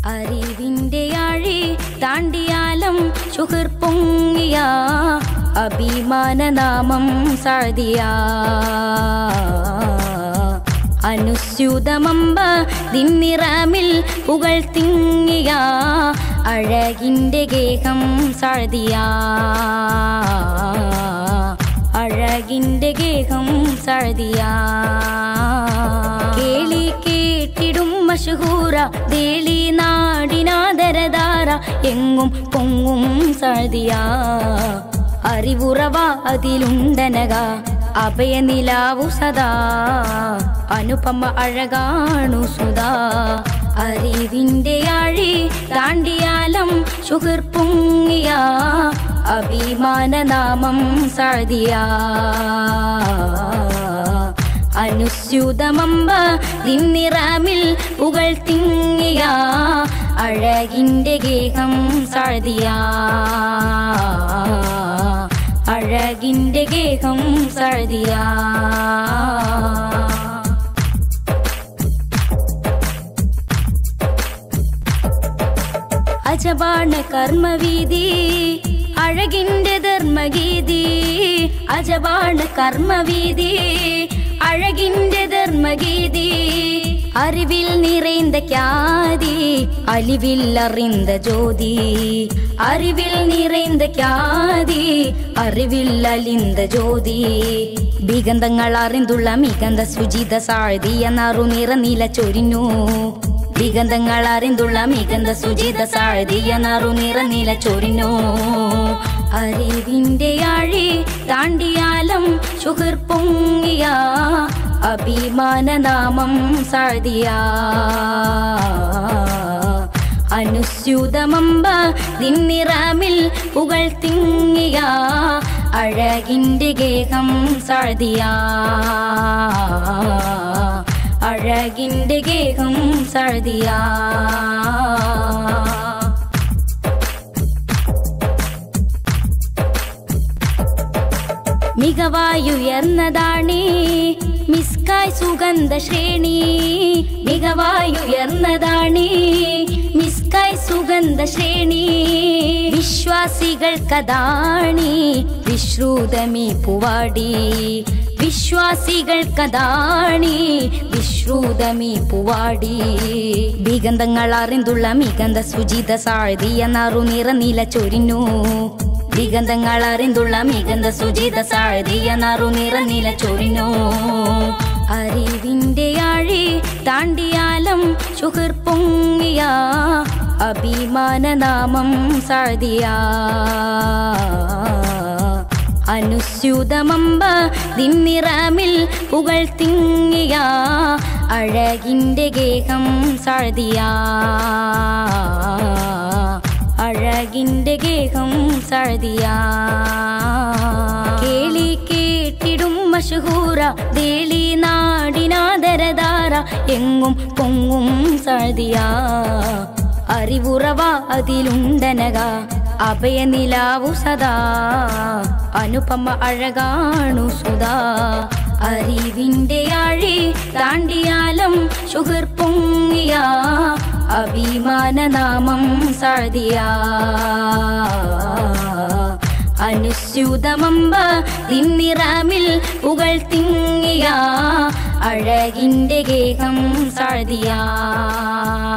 അറിവിന്റെ ആഴി താണ്ടിയാലം ഷുഹർ പൊങ്ങിയ അഭിമാനനാമം സാഴ്തിയ അനുസ്യൂതമമ്പ ദിന്നിറാമിൽ പുകൾ തിങ്ങിയ അഴകിന്റെ ഗേഹം സാഴ്തിയ അഴകിന്റെ ഗേഹം സാഴ്തിയ കേളി കേട്ടിടും മഷഹൂറ ദേളി നാടിനാദരധാര എങ്ങും പൊങ്ങും സാഴ്തിയ അറിവുറവ അതിലുണ്ടനക അഭയനിലാവു സദാ അനുപമ അഴകാണു സുധാ അറിവിന്റെ ആഴി താണ്ടിയാലം ഷുഹർ പൊങ്ങിയ അഭിമാനനാമം സാഴ്തിയ അനുസ്യൂതമമ്പ നിന്നിറാമിൽ പുകൾ തിങ്ങിയ അഴകിന്റെ ഗേഹം സാഴ്തിയ അഴകിന്റെ ഗേഹം സാഴ്തിയ അജബാണ് കർമ്മവീതി അഴകിന്റെ ധർമ്മഗീതി അജബാണ് കർമ്മവീതി അഴകിന്റെ ധർമ്മഗീതി അറിവിൽ നിറൈந்த ക്യാതി അലിവിൽ അറിந்த ஜோதி അറിവിൽ നിറൈந்த ക്യാതി അറിവിൽ അലിந்த ஜோதி ബിഗന്ധങ്ങൾ അറിന്തുള്ള മികന്ത സുജിത സാഴ്തിയ നറു നിറ നില ചൊരിഞ്ഞു ദിഗന്ധങ്ങൾ അറിന്തുള്ള മികന്ത സുജിത സാഴ്തിയ നറു നിറ നില ചൊരിഞ്ഞു അറിവിന്റെ ആഴി താണ്ടിയാലം ഷുഹർ പൊങ്ങിയ അഭിമാനനാമം സാഴ്തിയ അനുസ്യൂതമമ്പ നിന്നിറാമിൽ പുകൾ തിങ്ങിയ അഴകിന്റെ ഗേഹം സാഴ്തിയ അഴകിന്റെ ഗേഹം സാഴ്തിയ മികവായുയർന്നതാണി മിസ്കായ് സുഗന്ധ ശ്രേണി മികവായുയർന്നതാണി മിസ്കായ് സുഗന്ധ ശ്രേണി വിശ്വാസികൾക്കതാണി വിശ്രുതമി പുവാടി വിശ്വാസികൾക്കതാണി വിശ്രുതമി പുവാടി ബിഗന്ധങ്ങൾ അറിന്തുള്ള മികന്ത സുജിത സാഴ്തിയ നറു നിറ നില ചൊരിഞ്ഞു ദിഗന്ധങ്ങൾ അറിന്തുള്ള മികന്ത സുജിത സാഴ്തിയ നറു നിറ നില ചൊരിഞ്ഞു അറിവിന്റെ ആഴി താണ്ടിയാലം ഷുഹർ പൊങ്ങിയ അഭിമാനനാമം സാഴ്തിയ അനുസ്യൂതമമ്പ ദിന്നിറാമിൽ പുകൾ തിങ്ങിയ അഴകിന്റെ ഗേഹം സാഴ്തിയ അഴകിന്റെ ഗേഹം സാഴ്തിയ കേളി കേട്ടിടും മഷഹൂറ ദേളി നാടിനാദരധാര എങ്ങും പൊങ്ങും സാഴ്തിയ അറിവുറവ അതിലുണ്ടനക അഭയനിലാവു സദാ അനുപമ അഴകാണു സുധാ അറിവിന്റെ ആഴി താണ്ടിയാലം ഷുഹർ പൊങ്ങിയ അഭിമാനനാമം സാഴ്തിയ അനുസ്യൂതമമ്പ നിന്നിറാമിൽ പുകൾ തിങ്ങിയ അഴകിന്റെ ഗേഹം സാഴ്തിയ